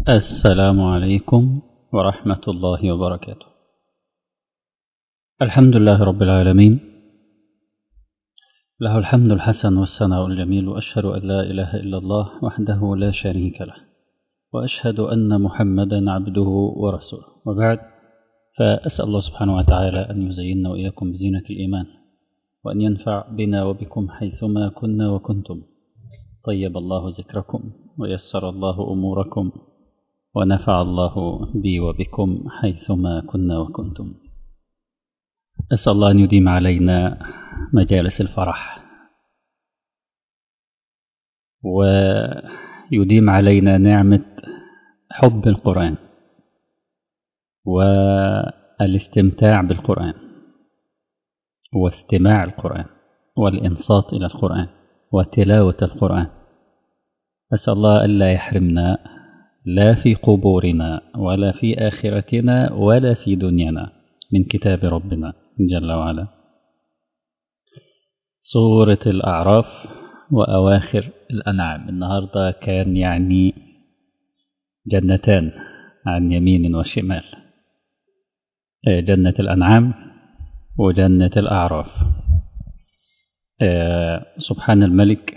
السلام عليكم ورحمة الله وبركاته الحمد لله رب العالمين له الحمد الحسن والثناء الجميل وأشهد أن لا إله إلا الله وحده لا شريك له وأشهد أن محمدا عبده ورسوله وبعد فأسأل الله سبحانه وتعالى أن يزيننا وإياكم بزينة الإيمان وأن ينفع بنا وبكم حيثما كنا وكنتم طيب الله ذكركم ويسر الله أموركم ونفع الله بي وبكم حيثما كنا وكنتم أسأل الله أن يديم علينا مجالس الفرح ويديم علينا نعمة حب القرآن والاستمتاع بالقرآن واستماع القرآن والإنصات إلى القرآن وتلاوة القرآن أسأل الله ألا يحرمنا لا في قبورنا ولا في آخرتنا ولا في دنيانا من كتاب ربنا جل وعلا سورة الأعراف وأواخر الأنعام النهاردة كان يعني جنتان عن يمين وشمال جنة الأنعام وجنة الأعراف سبحان الملك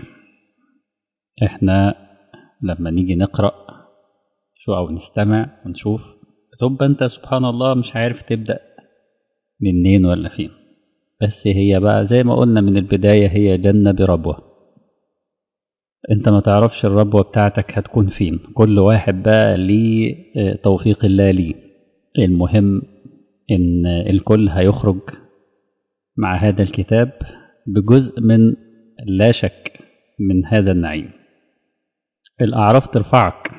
احنا لما نيجي نقرأ شو أو نستمع ونشوف تبقى أنت سبحان الله مش عارف تبدأ منين ولا فين بس هي بقى زي ما قلنا من البداية هي جنة بربوة انت ما تعرفش الربوة بتاعتك هتكون فين كل واحد بقى ليه توفيق الله ليه المهم ان الكل هيخرج مع هذا الكتاب بجزء من لا شك من هذا النعيم الأعراف ترفعك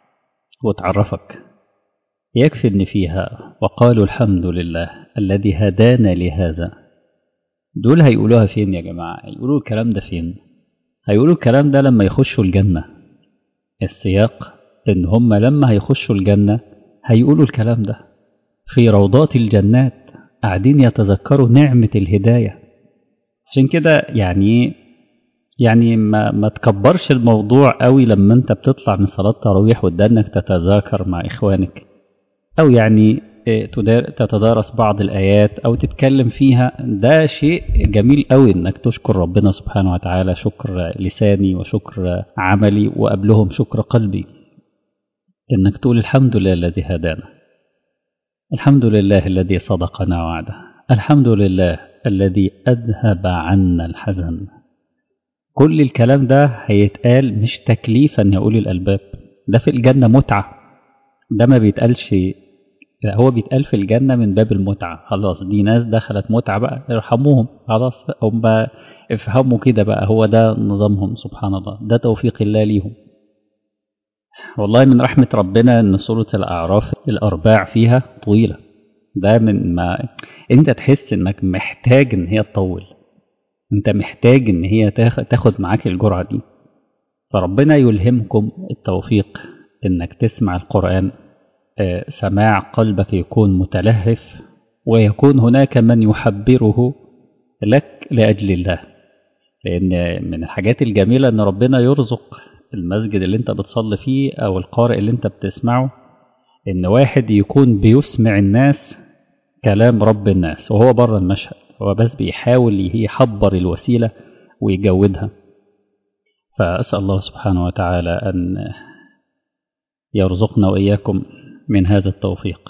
وتعرفك يكفي ان فيها وقالوا الحمد لله الذي هدانا لهذا دول هيقولوها فين يا جماعة هيقولوا الكلام ده فين هيقولوا الكلام ده لما يخشوا الجنة السياق ان هم لما هيخشوا الجنة هيقولوا الكلام ده في روضات الجنات قاعدين يتذكروا نعمة الهداية عشان كده يعني يعني ما, ما تكبرش الموضوع قوي لما انت بتطلع من صلاة تراويح وتدنك تتذاكر مع إخوانك أو يعني تتدارس بعض الآيات أو تتكلم فيها ده شيء جميل قوي إنك تشكر ربنا سبحانه وتعالى شكر لساني وشكر عملي وقبلهم شكر قلبي إنك تقول الحمد لله الذي هدانا الحمد لله الذي صدقنا وعده الحمد لله الذي أذهب عنا الحزن كل الكلام ده هيتقال مش تكليفا يا أولي الألباب ده في الجنة متعة ده ما بيتقالش هو بيتقال في الجنة من باب المتعة خلاص دي ناس دخلت متعة بقى ارحموهم خلاص هم افهموا كده بقى هو ده نظامهم سبحان الله ده توفيق الله ليهم والله من رحمة ربنا ان سورة الأعراف الأرباع فيها طويلة ده من ما انت تحس انك محتاج ان هي تطول انت محتاج ان هي تاخد معاك الجرعة دي فربنا يلهمكم التوفيق انك تسمع القرآن سماع قلبك يكون متلهف ويكون هناك من يحبره لك لأجل الله لأن من الحاجات الجميلة أن ربنا يرزق المسجد اللي انت بتصلي فيه أو القارئ اللي انت بتسمعه أن واحد يكون بيسمع الناس كلام رب الناس وهو بره المشهد هو بس بيحاول يحبر الوسيلة ويجودها فأسأل الله سبحانه وتعالى أن يرزقنا وإياكم من هذا التوفيق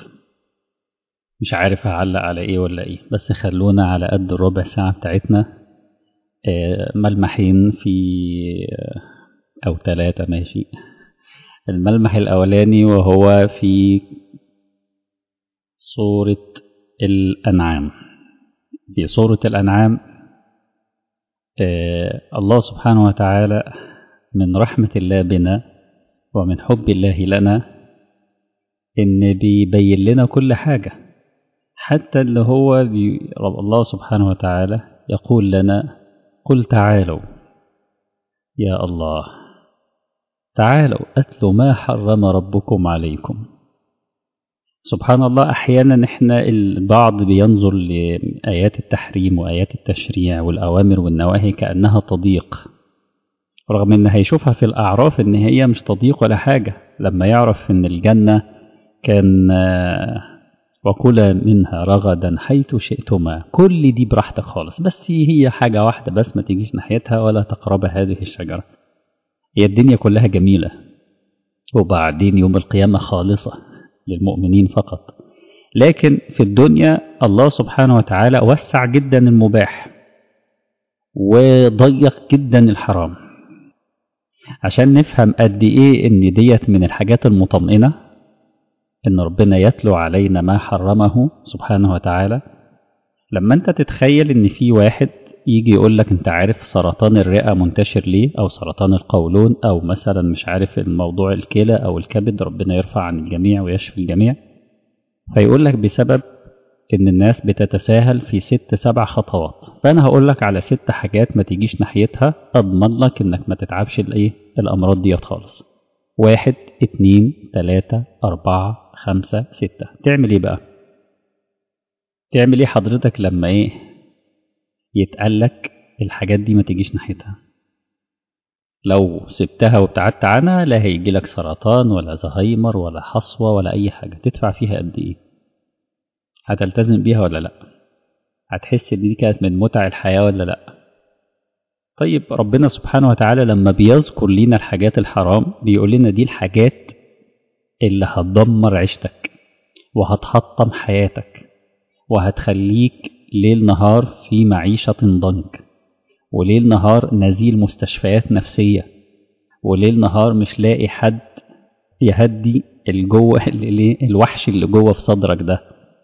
مش عارف هعلق على ايه ولا ايه بس خلونا على قد الربع ساعة بتاعتنا ملمحين في او ثلاثة ماشي الملمح الاولاني وهو في سورة الانعام في سورة الانعام الله سبحانه وتعالى من رحمة الله بنا ومن حب الله لنا ان بيبين لنا كل حاجة حتى اللي هو بي الله سبحانه وتعالى يقول لنا قل تعالوا يا الله تعالوا أتلوا ما حرم ربكم عليكم سبحان الله أحيانا إحنا البعض بينظر لآيات التحريم وآيات التشريع والأوامر والنواهي كأنها تضييق رغم ان هيشوفها في الاعراف ان هي مش تضييق ولا حاجه لما يعرف ان الجنه كان وكلا منها رغدا حيث شئتما كل دي براحتك خالص بس هي حاجه واحده بس ما تجيش ناحيتها ولا تقرب هذه الشجره هي الدنيا كلها جميله وبعدين يوم القيامه خالصه للمؤمنين فقط لكن في الدنيا الله سبحانه وتعالى وسع جدا المباح وضيق جدا الحرام عشان نفهم قد ايه ان ديت من الحاجات المطمئنة ان ربنا يتلو علينا ما حرمه سبحانه وتعالى لما انت تتخيل ان في واحد يجي يقول لك انت عارف سرطان الرئة منتشر ليه او سرطان القولون او مثلا مش عارف الموضوع الكلى او الكبد ربنا يرفع عن الجميع ويشفي الجميع فيقول لك بسبب ان الناس بتتساهل في ست سبع خطوات فانا هقول لك على ست حاجات ما تجيش ناحيتها اضمن لك انك ما تتعبش الايه الامراض ديت خالص واحد اتنين تلاتة اربعة خمسة ستة تعمل ايه بقى تعمل ايه حضرتك لما ايه يتقال لك الحاجات دي ما تجيش ناحيتها لو سبتها وابتعدت عنها لا هيجي لك سرطان ولا زهايمر ولا حصوة ولا أي حاجة تدفع فيها قد إيه هتلتزم بيها ولا لأ هتحس إن دي كانت من متع الحياة ولا لأ طيب ربنا سبحانه وتعالى لما بيذكر لنا الحاجات الحرام بيقول لنا دي الحاجات اللي هتدمر عيشتك وهتحطم حياتك وهتخليك ليل نهار في معيشة ضنك وليل نهار نزيل مستشفيات نفسية وليل نهار مش لاقي حد يهدي الجوه اللي الوحش اللي جوه في صدرك ده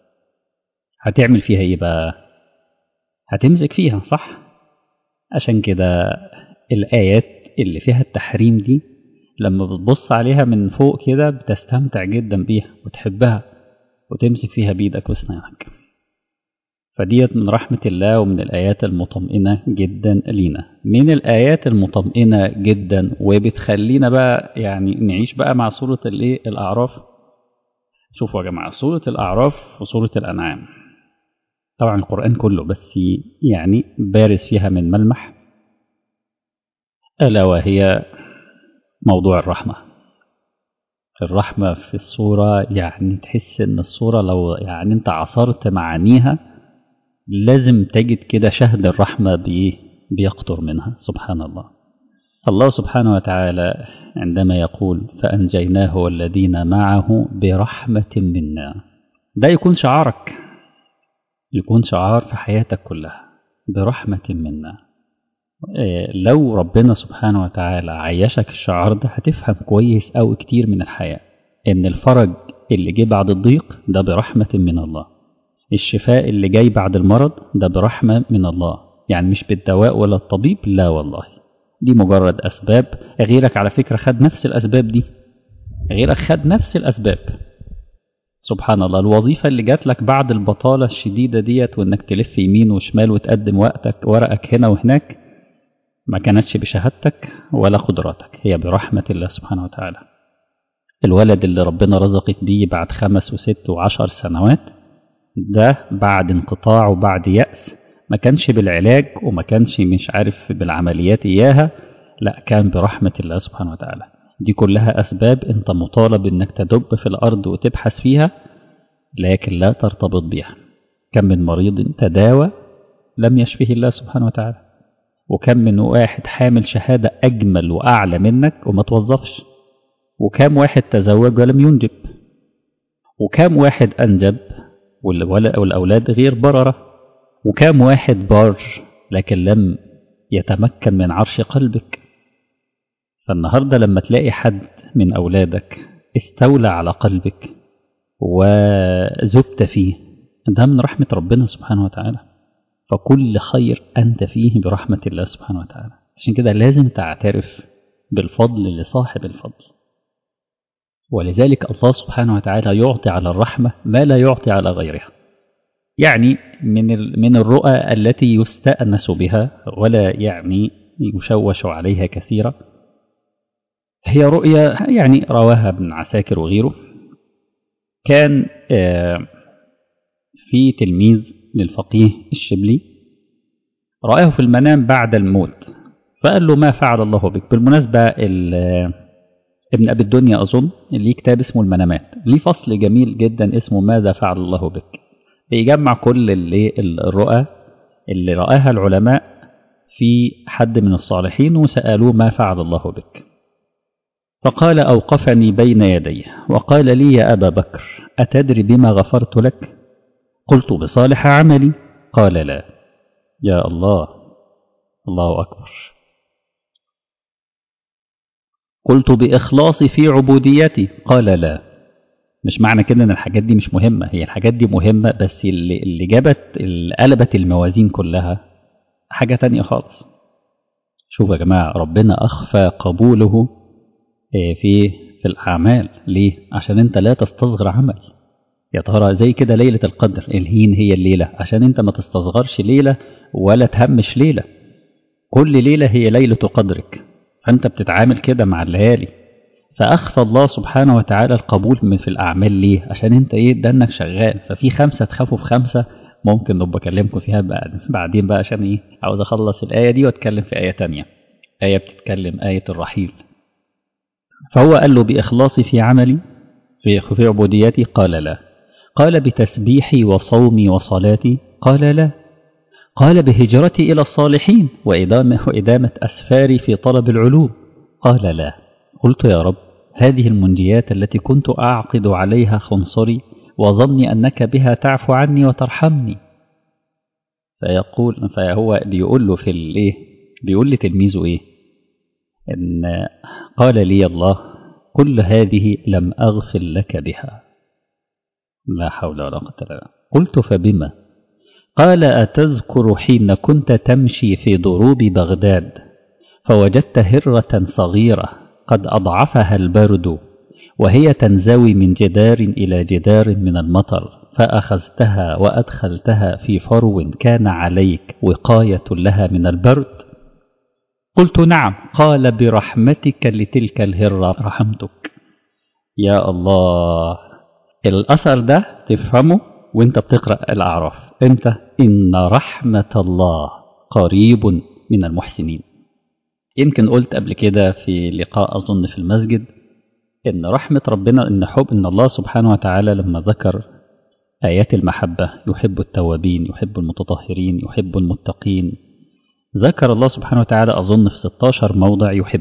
هتعمل فيها ايه بقى هتمسك فيها صح عشان كده الآيات اللي فيها التحريم دي لما بتبص عليها من فوق كده بتستمتع جدا بيها وتحبها وتمسك فيها بيدك واسنانك فديت من رحمة الله ومن الآيات المطمئنة جدا لينا من الآيات المطمئنة جدا وبتخلينا بقى يعني نعيش بقى مع سورة الإيه الأعراف شوفوا يا جماعة سورة الأعراف وسورة الأنعام طبعا القرآن كله بس يعني بارز فيها من ملمح ألا وهي موضوع الرحمة الرحمة في الصورة يعني تحس إن الصورة لو يعني أنت عصرت معانيها لازم تجد كده شهد الرحمة بيقطر منها سبحان الله الله سبحانه وتعالى عندما يقول فأنجيناه والذين معه برحمة منا ده يكون شعارك يكون شعار في حياتك كلها برحمة منا لو ربنا سبحانه وتعالى عيشك الشعار ده هتفهم كويس أو كتير من الحياة إن الفرج اللي جه بعد الضيق ده برحمة من الله الشفاء اللي جاي بعد المرض ده برحمة من الله يعني مش بالدواء ولا الطبيب لا والله دي مجرد أسباب غيرك على فكرة خد نفس الأسباب دي غيرك خد نفس الأسباب سبحان الله الوظيفة اللي جات لك بعد البطالة الشديدة ديت وإنك تلف يمين وشمال وتقدم وقتك ورقك هنا وهناك ما كانتش بشهادتك ولا قدراتك هي برحمة الله سبحانه وتعالى الولد اللي ربنا رزقك بيه بعد خمس وست وعشر سنوات ده بعد انقطاع وبعد يأس ما كانش بالعلاج وما كانش مش عارف بالعمليات إياها لا كان برحمة الله سبحانه وتعالى دي كلها أسباب أنت مطالب أنك تدب في الأرض وتبحث فيها لكن لا ترتبط بها كم من مريض تداوى لم يشفه الله سبحانه وتعالى وكم من واحد حامل شهادة أجمل وأعلى منك وما توظفش وكم واحد تزوج ولم ينجب وكم واحد أنجب والأولاد غير بررة وكم واحد بار لكن لم يتمكن من عرش قلبك فالنهاردة لما تلاقي حد من أولادك استولى على قلبك وزبت فيه ده من رحمة ربنا سبحانه وتعالى فكل خير أنت فيه برحمة الله سبحانه وتعالى عشان كده لازم تعترف بالفضل لصاحب الفضل ولذلك الله سبحانه وتعالى يعطي على الرحمة ما لا يعطي على غيرها يعني من من الرؤى التي يستأنس بها ولا يعني يشوش عليها كثيرا هي رؤيا يعني رواها ابن عساكر وغيره كان في تلميذ للفقيه الشبلي رآه في المنام بعد الموت فقال له ما فعل الله بك بالمناسبة ابن أبي الدنيا أظن ليه كتاب اسمه المنامات ليه فصل جميل جدا اسمه ماذا فعل الله بك بيجمع كل اللي الرؤى اللي رآها العلماء في حد من الصالحين وسألوه ما فعل الله بك فقال أوقفني بين يديه وقال لي يا أبا بكر أتدري بما غفرت لك قلت بصالح عملي قال لا يا الله الله أكبر قلت بإخلاصي في عبوديتي قال لا مش معنى كده ان الحاجات دي مش مهمة هي الحاجات دي مهمة بس اللي, اللي جابت اللي قلبت الموازين كلها حاجة تانية خالص شوفوا يا جماعة ربنا أخفى قبوله في في الأعمال ليه؟ عشان أنت لا تستصغر عمل يا ترى زي كده ليلة القدر الهين هي الليلة عشان أنت ما تستصغرش ليلة ولا تهمش ليلة كل ليلة هي ليلة قدرك فأنت بتتعامل كده مع الليالي فأخفى الله سبحانه وتعالى القبول من في الأعمال ليه عشان أنت إيه ده إنك شغال ففي خمسة تخافوا في خمسة ممكن نبقى أكلمكم فيها بعد بعدين بقى عشان إيه عاوز أخلص الآية دي وأتكلم في آية تانية آية بتتكلم آية الرحيل فهو قال له بإخلاصي في عملي في في عبوديتي قال لا قال بتسبيحي وصومي وصلاتي قال لا قال بهجرتي إلى الصالحين وإدامة, وإدامة أسفاري في طلب العلوم قال لا قلت يا رب هذه المنجيات التي كنت أعقد عليها خنصري وظني أنك بها تعفو عني وترحمني فيقول فهو بيقول له في الايه بيقول لتلميذه ايه ان قال لي الله كل هذه لم اغفر لك بها لا حول ولا قوه الا بالله قلت فبما قال اتذكر حين كنت تمشي في ضروب بغداد فوجدت هره صغيره قد اضعفها البرد وهي تنزوي من جدار الى جدار من المطر فأخذتها وأدخلتها في فرو كان عليك وقاية لها من البرد قلت نعم قال برحمتك لتلك الهرة رحمتك يا الله الأثر ده تفهمه وانت بتقرأ الأعراف انت إن رحمة الله قريب من المحسنين يمكن قلت قبل كده في لقاء أظن في المسجد إن رحمة ربنا إن حب إن الله سبحانه وتعالى لما ذكر آيات المحبة يحب التوابين يحب المتطهرين يحب المتقين ذكر الله سبحانه وتعالى أظن في 16 موضع يحب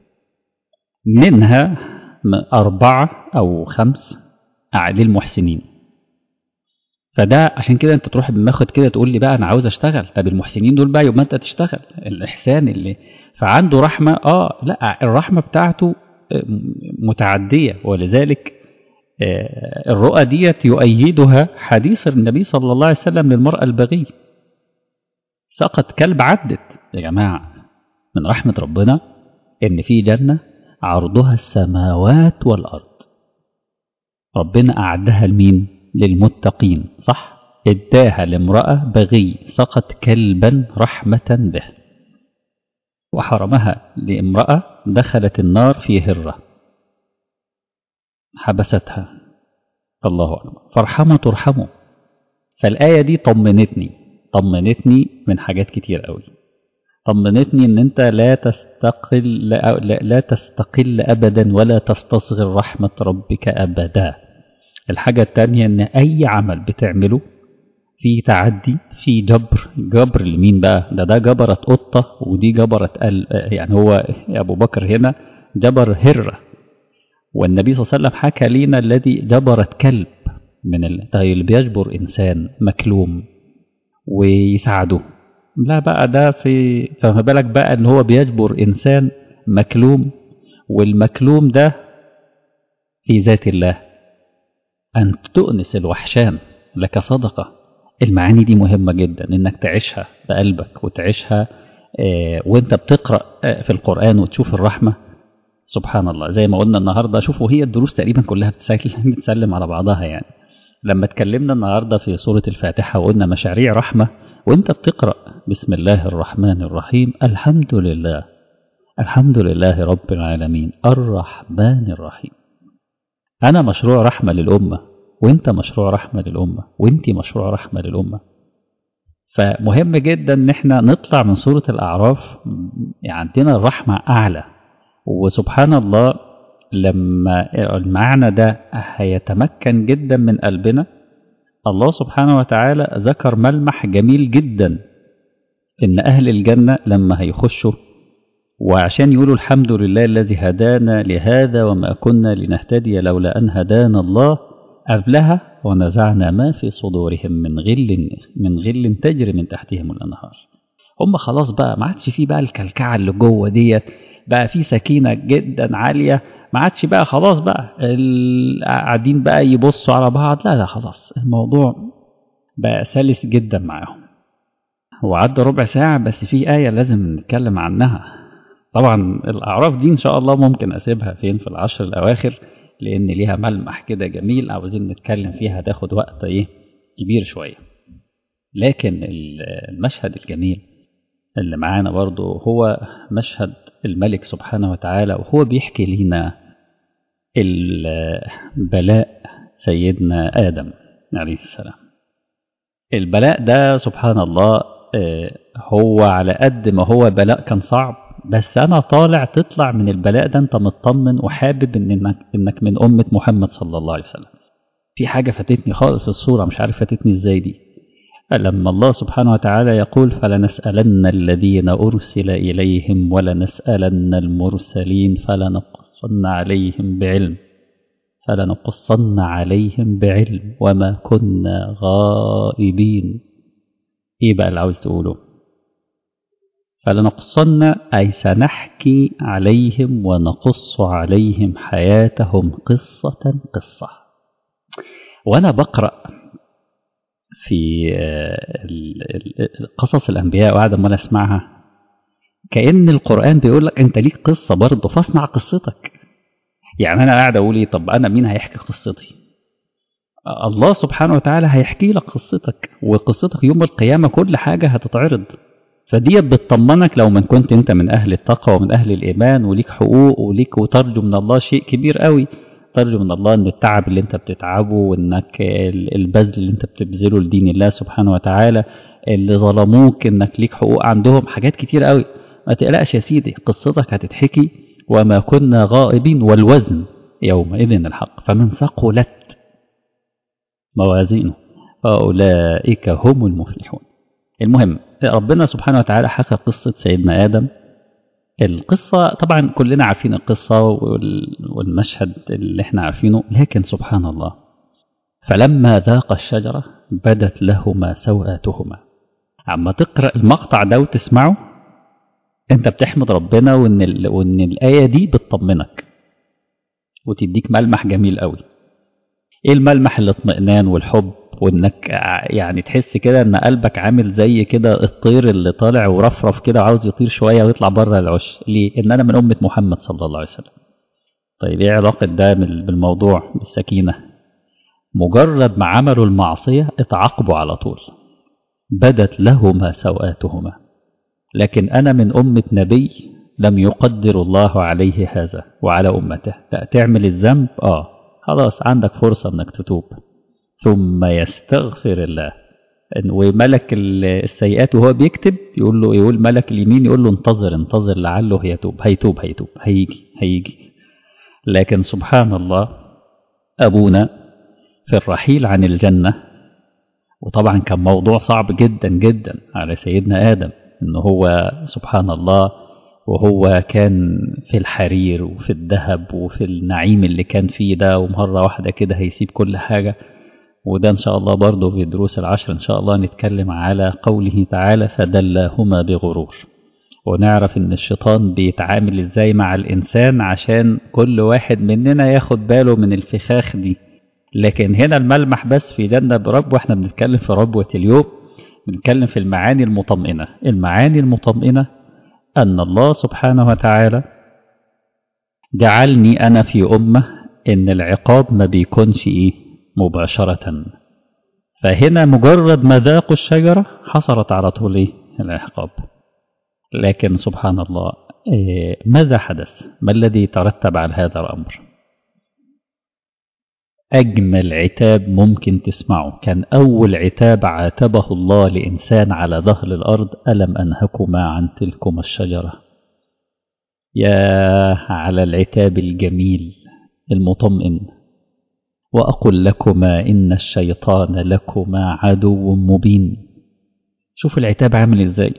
منها أربعة أو خمس للمحسنين فده عشان كده انت تروح بماخد كده تقول لي بقى انا عاوز اشتغل طب المحسنين دول بقى يبقى انت تشتغل الاحسان اللي فعنده رحمه اه لا الرحمه بتاعته متعديه ولذلك الرؤى ديت يؤيدها حديث النبي صلى الله عليه وسلم للمرأة البغي سقط كلب عدت يا جماعة من رحمة ربنا إن في جنة عرضها السماوات والأرض ربنا أعدها لمين؟ للمتقين صح؟ اداها لامرأة بغي سقط كلبا رحمة به وحرمها لامرأة دخلت النار في هرة حبستها الله أكبر فارحموا ترحموا فالآية دي طمنتني طمنتني من حاجات كتير قوي طمنتني ان انت لا تستقل لا, لا تستقل ابدا ولا تستصغر رحمة ربك ابدا الحاجة التانية ان اي عمل بتعمله في تعدي في جبر جبر لمين بقى ده ده جبرت قطة ودي جبرت قل يعني هو ابو بكر هنا جبر هره والنبي صلى الله عليه وسلم حكى لنا الذي جبرت كلب من اللي بيجبر إنسان مكلوم ويساعده لا بقى ده في فما بالك بقى ان هو بيجبر إنسان مكلوم والمكلوم ده في ذات الله أن تؤنس الوحشان لك صدقة المعاني دي مهمة جدا إنك تعيشها بقلبك وتعيشها اه وانت بتقرأ اه في القرآن وتشوف الرحمة سبحان الله زي ما قلنا النهارده شوفوا هي الدروس تقريبا كلها بتسلم, بتسلم على بعضها يعني لما اتكلمنا النهارده في سوره الفاتحه وقلنا مشاريع رحمه وانت بتقرا بسم الله الرحمن الرحيم الحمد لله الحمد لله رب العالمين الرحمن الرحيم انا مشروع رحمه للامه وانت مشروع رحمه للامه وانت مشروع رحمه للامه فمهم جدا ان احنا نطلع من سورة الاعراف يعني عندنا الرحمة اعلى وسبحان الله لما المعنى ده هيتمكن جدا من قلبنا الله سبحانه وتعالى ذكر ملمح جميل جدا ان اهل الجنة لما هيخشوا وعشان يقولوا الحمد لله الذي هدانا لهذا وما كنا لنهتدي لولا ان هدانا الله قبلها ونزعنا ما في صدورهم من غل من غل تجري من تحتهم الانهار هم خلاص بقى ما عادش فيه بقى الكلكعه اللي جوه ديت بقى في سكينه جدا عاليه ما عادش بقى خلاص بقى قاعدين بقى يبصوا على بعض لا لا خلاص الموضوع بقى سلس جدا معاهم وعدى ربع ساعة بس في آية لازم نتكلم عنها طبعا الأعراف دي إن شاء الله ممكن أسيبها فين في العشر الأواخر لأن ليها ملمح كده جميل عاوزين نتكلم فيها تاخد وقت إيه كبير شوية لكن المشهد الجميل اللي معانا برضو هو مشهد الملك سبحانه وتعالى وهو بيحكي لنا البلاء سيدنا آدم عليه السلام البلاء ده سبحان الله هو على قد ما هو بلاء كان صعب بس أنا طالع تطلع من البلاء ده أنت مطمن وحابب إنك, إنك من أمة محمد صلى الله عليه وسلم في حاجة فاتتني خالص في الصورة مش عارف فاتتني إزاي دي لما الله سبحانه وتعالى يقول فلنسألن الذين أرسل إليهم ولنسألن المرسلين فلنقصن عليهم بعلم فلنقصن عليهم بعلم وما كنا غائبين إيه بقى اللي عاوز تقوله فلنقصن أي سنحكي عليهم ونقص عليهم حياتهم قصة قصة وأنا بقرأ في قصص الأنبياء وقاعد أمال أسمعها كأن القرآن بيقول لك أنت ليك قصة برضه فاصنع قصتك يعني أنا قاعد أقول إيه طب أنا مين هيحكي قصتي الله سبحانه وتعالى هيحكي لك قصتك وقصتك يوم القيامة كل حاجة هتتعرض فدي بتطمنك لو من كنت انت من اهل التقوى ومن اهل الايمان وليك حقوق وليك وترجو من الله شيء كبير قوي ترجو من الله ان التعب اللي انت بتتعبه وانك البذل اللي انت بتبذله لدين الله سبحانه وتعالى اللي ظلموك انك ليك حقوق عندهم حاجات كتير قوي ما تقلقش يا سيدي قصتك هتتحكي وما كنا غائبين والوزن يومئذ الحق فمن ثقلت موازينه فأولئك هم المفلحون المهم ربنا سبحانه وتعالى حكى قصة سيدنا آدم القصة طبعا كلنا عارفين القصة والمشهد اللي احنا عارفينه لكن سبحان الله فلما ذاق الشجرة بدت لهما سوآتهما عما تقرأ المقطع ده وتسمعه انت بتحمد ربنا وان, ال... وإن الآية دي بتطمنك وتديك ملمح جميل قوي ايه الملمح الاطمئنان والحب وانك يعني تحس كده ان قلبك عامل زي كده الطير اللي طالع ورفرف كده وعاوز يطير شويه ويطلع بره العش ليه ان انا من امه محمد صلى الله عليه وسلم طيب ايه علاقه ده بالموضوع بالسكينه مجرد ما عملوا المعصيه اتعاقبوا على طول بدت لهما سوآتهما لكن انا من امه نبي لم يقدر الله عليه هذا وعلى امته لا تعمل الذنب اه خلاص عندك فرصه انك تتوب ثم يستغفر الله وملك السيئات وهو بيكتب يقول له يقول ملك اليمين يقول له انتظر انتظر لعله يتوب هيتوب هيتوب هيجي هيجي لكن سبحان الله أبونا في الرحيل عن الجنة وطبعا كان موضوع صعب جدا جدا على سيدنا آدم إن هو سبحان الله وهو كان في الحرير وفي الذهب وفي النعيم اللي كان فيه ده ومرة واحدة كده هيسيب كل حاجة وده إن شاء الله برضه في دروس العشر إن شاء الله نتكلم على قوله تعالى فدلاهما بغرور ونعرف إن الشيطان بيتعامل إزاي مع الإنسان عشان كل واحد مننا ياخد باله من الفخاخ دي لكن هنا الملمح بس في جنة برب وإحنا بنتكلم في ربوة اليوم بنتكلم في المعاني المطمئنة المعاني المطمئنة أن الله سبحانه وتعالى جعلني أنا في أمة إن العقاب ما بيكونش إيه مباشرة فهنا مجرد ما ذاقوا الشجرة حصلت على طول إيه العقاب لكن سبحان الله إيه ماذا حدث ما الذي ترتب على هذا الأمر أجمل عتاب ممكن تسمعه كان أول عتاب عاتبه الله لإنسان على ظهر الأرض ألم أنهكما عن تلكما الشجرة يا على العتاب الجميل المطمئن وأقل لكما إن الشيطان لكما عدو مبين شوف العتاب عامل إزاي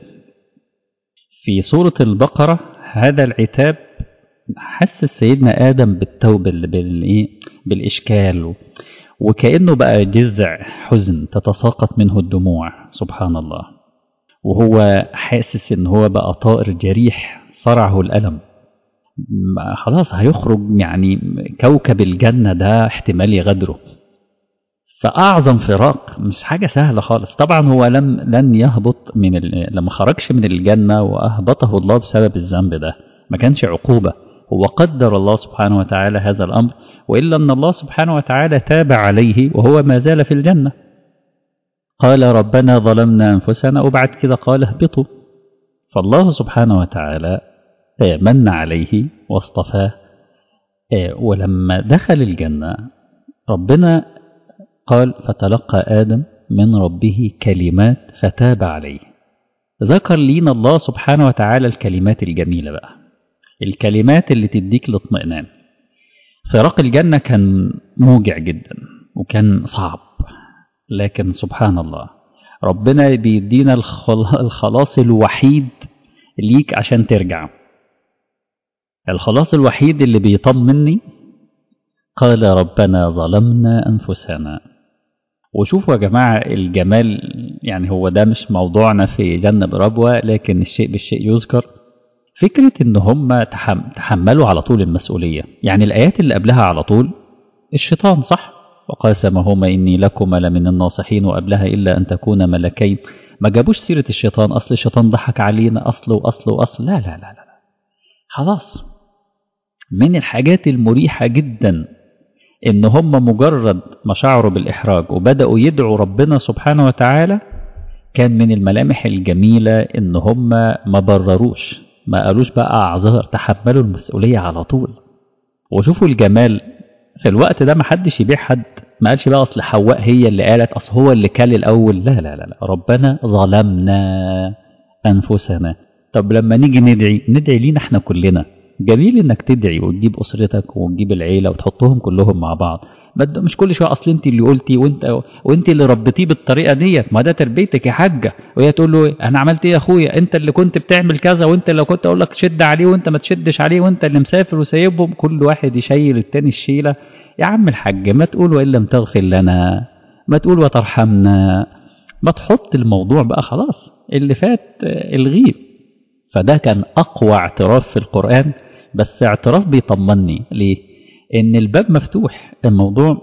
في سورة البقرة هذا العتاب حس سيدنا آدم بالتوبة بالإيه بالإشكال وكأنه بقى جذع حزن تتساقط منه الدموع سبحان الله وهو حاسس إن هو بقى طائر جريح صرعه الألم خلاص هيخرج يعني كوكب الجنة ده احتمال يغادره فأعظم فراق مش حاجة سهلة خالص طبعا هو لم لن يهبط من ال... لما خرجش من الجنة وأهبطه الله بسبب الذنب ده ما كانش عقوبة هو قدر الله سبحانه وتعالى هذا الأمر وإلا أن الله سبحانه وتعالى تاب عليه وهو ما زال في الجنة قال ربنا ظلمنا أنفسنا وبعد كده قال اهبطوا فالله سبحانه وتعالى من عليه واصطفاه ولما دخل الجنة ربنا قال فتلقى آدم من ربه كلمات فتاب عليه ذكر لينا الله سبحانه وتعالى الكلمات الجميلة بقى الكلمات اللي تديك الاطمئنان فراق الجنة كان موجع جدا وكان صعب لكن سبحان الله ربنا بيدينا الخلاص الوحيد ليك عشان ترجع الخلاص الوحيد اللي بيطمني قال ربنا ظلمنا أنفسنا وشوفوا يا جماعة الجمال يعني هو ده مش موضوعنا في جنة ربوة لكن الشيء بالشيء يذكر فكرة ان هم تحملوا على طول المسؤولية يعني الآيات اللي قبلها على طول الشيطان صح وقاسمهما إني لكما لمن الناصحين وقبلها إلا أن تكون ملكين ما جابوش سيرة الشيطان أصل الشيطان ضحك علينا أصل وأصل وأصل لا لا لا لا خلاص من الحاجات المريحة جدا إن هم مجرد ما شعروا بالإحراج وبدأوا يدعوا ربنا سبحانه وتعالى كان من الملامح الجميلة إن هم ما برروش ما قالوش بقى أعذار تحملوا المسؤولية على طول وشوفوا الجمال في الوقت ده ما حدش يبيع حد ما قالش بقى أصل حواء هي اللي قالت أصل هو اللي كل الأول لا لا لا, لا. ربنا ظلمنا أنفسنا طب لما نيجي ندعي ندعي لينا احنا كلنا جميل انك تدعي وتجيب اسرتك وتجيب العيله وتحطهم كلهم مع بعض مش كل شويه اصل انت اللي قلتي وانت وانت اللي ربيتيه بالطريقه ديت ما ده تربيتك يا حاجه وهي تقول له انا عملت ايه يا اخويا انت اللي كنت بتعمل كذا وانت اللي كنت اقول لك شد عليه وانت ما تشدش عليه وانت اللي مسافر وسايبهم كل واحد يشيل التاني الشيله يا عم الحاج ما تقول وان لم تغفر لنا ما تقول وترحمنا ما تحط الموضوع بقى خلاص اللي فات الغيه فده كان أقوى اعتراف في القرآن بس اعتراف بيطمني ليه؟ إن الباب مفتوح الموضوع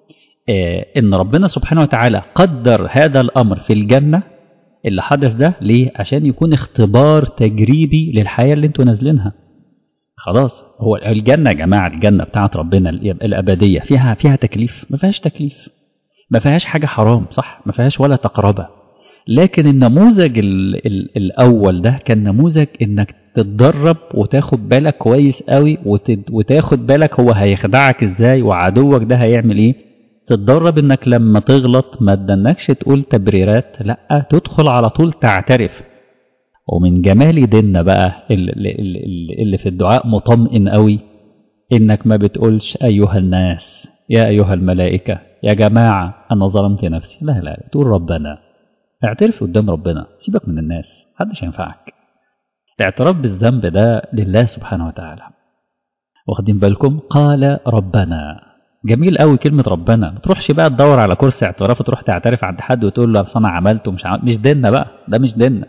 آه إن ربنا سبحانه وتعالى قدر هذا الأمر في الجنة اللي حدث ده ليه؟ عشان يكون اختبار تجريبي للحياة اللي انتوا نازلينها خلاص هو الجنة يا جماعة الجنة بتاعت ربنا الأبدية فيها فيها تكليف ما فيهاش تكليف ما فيهاش حاجة حرام صح ما فيهاش ولا تقربة لكن النموذج ال ال الأول ده كان نموذج إنك تتدرب وتاخد بالك كويس قوي وتاخد بالك هو هيخدعك إزاي وعدوك ده هيعمل إيه تتدرب إنك لما تغلط ما تدنكش تقول تبريرات لأ تدخل على طول تعترف ومن جمال ديننا بقى اللي, اللي في الدعاء مطمئن قوي إنك ما بتقولش أيها الناس يا أيها الملائكة يا جماعة أنا ظلمت نفسي لا لا تقول ربنا اعترف قدام ربنا سيبك من الناس محدش ينفعك الاعتراف بالذنب ده لله سبحانه وتعالى واخدين بالكم قال ربنا جميل قوي كلمة ربنا ما تروحش بقى تدور على كرسي اعتراف وتروح تعترف عند حد وتقول له اصل انا عملت ومش عملت مش ديننا بقى ده مش ديننا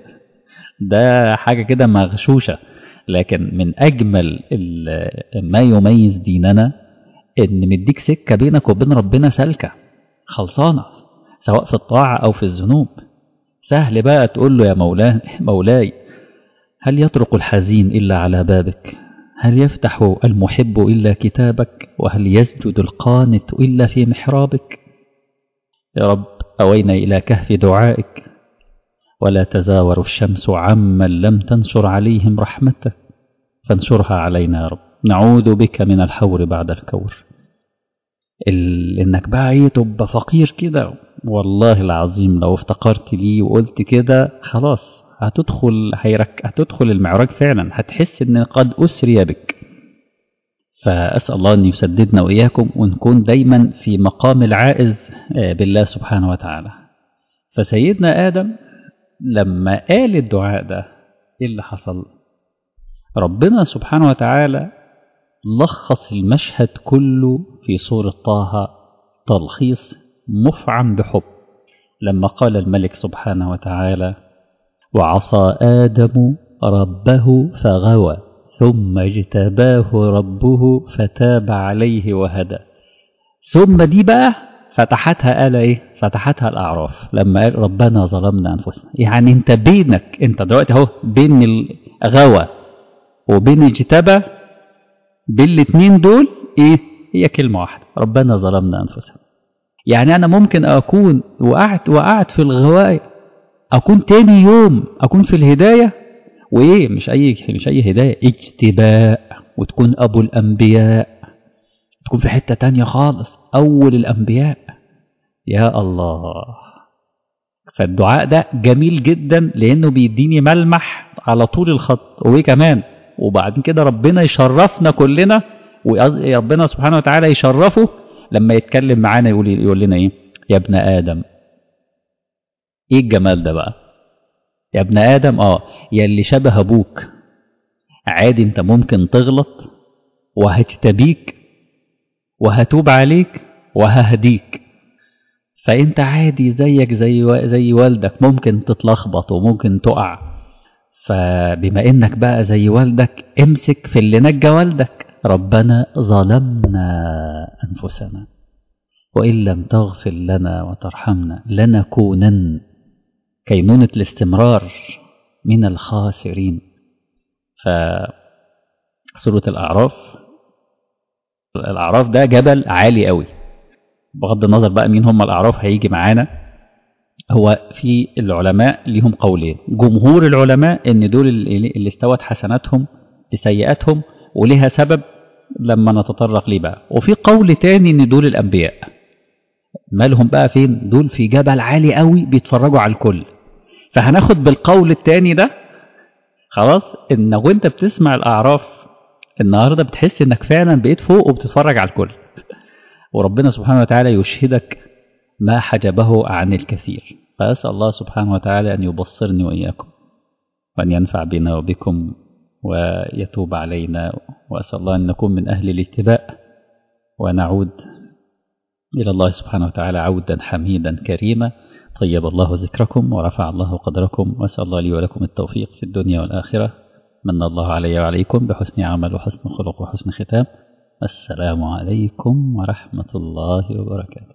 ده حاجة كده مغشوشة لكن من أجمل ما يميز ديننا إن مديك سكة بينك وبين ربنا سالكة خلصانة سواء في الطاعة أو في الذنوب سهل بقى تقول له يا مولاي, مولاي هل يطرق الحزين إلا على بابك هل يفتح المحب إلا كتابك وهل يسجد القانت إلا في محرابك يا رب أوينا إلى كهف دعائك ولا تزاور الشمس عمن لم تنشر عليهم رحمتك فانشرها علينا يا رب نعوذ بك من الحور بعد الكور ال... انك بقى ايه تبقى فقير كده والله العظيم لو افتقرت ليه وقلت كده خلاص هتدخل هيرك هتدخل المعراج فعلا هتحس ان قد اسري بك فاسال الله ان يسددنا واياكم ونكون دايما في مقام العائز بالله سبحانه وتعالى فسيدنا ادم لما قال الدعاء ده ايه اللي حصل ربنا سبحانه وتعالى لخص المشهد كله في سورة طه تلخيص مفعم بحب لما قال الملك سبحانه وتعالى وعصى آدم ربه فغوى ثم اجتباه ربه فتاب عليه وهدى ثم دي بقى فتحتها قال ايه فتحتها الاعراف لما قال ربنا ظلمنا انفسنا يعني انت بينك انت دلوقتي اهو بين الغوى وبين اجتبى بين الاثنين دول ايه هي كلمه واحده ربنا ظلمنا انفسنا يعني انا ممكن اكون وقعت وقعت في الغوايه اكون تاني يوم اكون في الهدايه وايه مش اي مش اي هدايه اجتباء وتكون ابو الانبياء تكون في حته تانية خالص اول الانبياء يا الله فالدعاء ده جميل جدا لانه بيديني ملمح على طول الخط وايه كمان وبعد كده ربنا يشرفنا كلنا وربنا سبحانه وتعالى يشرفه لما يتكلم معانا يقول يقول لنا ايه يا ابن ادم ايه الجمال ده بقى يا ابن ادم اه يا اللي شبه ابوك عادي انت ممكن تغلط وهجتبيك وهتوب عليك وههديك فانت عادي زيك زي زي والدك ممكن تتلخبط وممكن تقع فبما انك بقى زي والدك امسك في اللي نجى والدك ربنا ظلمنا انفسنا وان لم تغفر لنا وترحمنا لنكونن كينونة الاستمرار من الخاسرين فسورة الأعراف الأعراف ده جبل عالي قوي بغض النظر بقى مين هم الأعراف هيجي معانا هو في العلماء ليهم قولين جمهور العلماء ان دول اللي استوت حسناتهم بسيئاتهم وليها سبب لما نتطرق ليه بقى وفي قول تاني ان دول الانبياء مالهم بقى فين دول في جبل عالي قوي بيتفرجوا على الكل فهناخد بالقول التاني ده خلاص ان وانت بتسمع الاعراف النهارده بتحس انك فعلا بقيت فوق وبتتفرج على الكل وربنا سبحانه وتعالى يشهدك ما حجبه عن الكثير فأسأل الله سبحانه وتعالى أن يبصرني وإياكم وأن ينفع بنا وبكم ويتوب علينا وأسأل الله أن نكون من أهل الاتباع ونعود إلى الله سبحانه وتعالى عودا حميدا كريما طيب الله ذكركم ورفع الله قدركم وأسأل الله لي ولكم التوفيق في الدنيا والآخرة من الله علي وعليكم بحسن عمل وحسن خلق وحسن ختام السلام عليكم ورحمة الله وبركاته